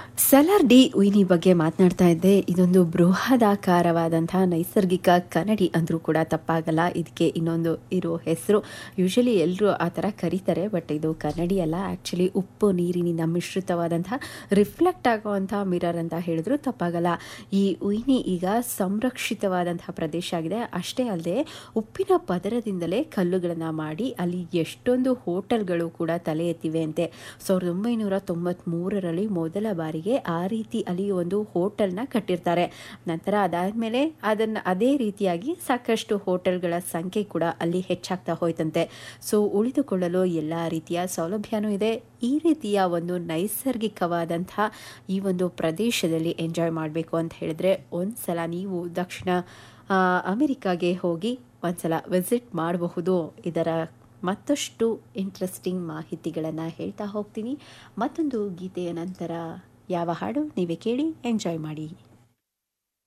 Salaar D ಉಯಿನಿ ಬಗ್ಗೆ ಮಾತನಾಡ್ತಾ ಇದ್ದೆ ಇದೊಂದು ಬೃಹದಾಕಾರವಾದಂತಹ ನೈಸರ್ಗಿಕ ಕನ್ನಡಿ ಅಂದರೂ ಕೂಡ ತಪ್ಪಾಗಲ್ಲ ಇದಕ್ಕೆ ಇನ್ನೊಂದು ಇರೋ ಹೆಸರು ಯೂಶಲಿ ಎಲ್ಲರೂ ಆ ಥರ ಕರೀತಾರೆ ಬಟ್ ಇದು ಕನ್ನಡಿ ಅಲ್ಲ ಆ್ಯಕ್ಚುಲಿ ಉಪ್ಪು ನೀರಿನಿಂದ ಮಿಶ್ರಿತವಾದಂತಹ ರಿಫ್ಲೆಕ್ಟ್ ಆಗುವಂಥ ಮಿರರ್ ಅಂತ ಹೇಳಿದ್ರು ತಪ್ಪಾಗಲ್ಲ ಈ ಉಯಿನಿ ಈಗ ಸಂರಕ್ಷಿತವಾದಂತಹ ಪ್ರದೇಶ ಆಗಿದೆ ಅಷ್ಟೇ ಅಲ್ಲದೆ ಉಪ್ಪಿನ ಪದರದಿಂದಲೇ ಕಲ್ಲುಗಳನ್ನು ಮಾಡಿ ಅಲ್ಲಿ ಎಷ್ಟೊಂದು ಹೋಟೆಲ್ಗಳು ಕೂಡ ತಲೆ ಎತ್ತಿವೆ ಅಂತೆ ಸಾವಿರದ ಒಂಬೈನೂರ ತೊಂಬತ್ತ್ಮೂರರಲ್ಲಿ ಮೊದಲ ಬಾರಿಗೆ ಆ ರೀತಿ ಅಲ್ಲಿ ಒಂದು ಹೋಟೆಲ್ನ ಕಟ್ಟಿರ್ತಾರೆ ನಂತರ ಅದಾದಮೇಲೆ ಅದನ್ನು ಅದೇ ರೀತಿಯಾಗಿ ಸಾಕಷ್ಟು ಹೋಟೆಲ್ಗಳ ಸಂಖ್ಯೆ ಕೂಡ ಅಲ್ಲಿ ಹೆಚ್ಚಾಗ್ತಾ ಹೋಯ್ತಂತೆ ಸೊ ಉಳಿದುಕೊಳ್ಳಲು ಎಲ್ಲ ರೀತಿಯ ಸೌಲಭ್ಯನೂ ಇದೆ ಈ ರೀತಿಯ ಒಂದು ನೈಸರ್ಗಿಕವಾದಂತಹ ಈ ಒಂದು ಪ್ರದೇಶದಲ್ಲಿ ಎಂಜಾಯ್ ಮಾಡಬೇಕು ಅಂತ ಹೇಳಿದ್ರೆ ಒಂದ್ಸಲ ನೀವು ದಕ್ಷಿಣ ಆ, ಅಮೆರಿಕಾಗೆ ಹೋಗಿ ಒಂದ್ಸಲ ವಿಸಿಟ್ ಮಾಡಬಹುದು ಇದರ ಮತ್ತಷ್ಟು ಇಂಟ್ರೆಸ್ಟಿಂಗ್ ಮಾಹಿತಿಗಳನ್ನು ಹೇಳ್ತಾ ಹೋಗ್ತೀನಿ ಮತ್ತೊಂದು ಗೀತೆಯ ನಂತರ ಯಾವ ಹಾಡು ನೀವೇ ಕೇಳಿ ಎಂಜಾಯ್ ಮಾಡಿ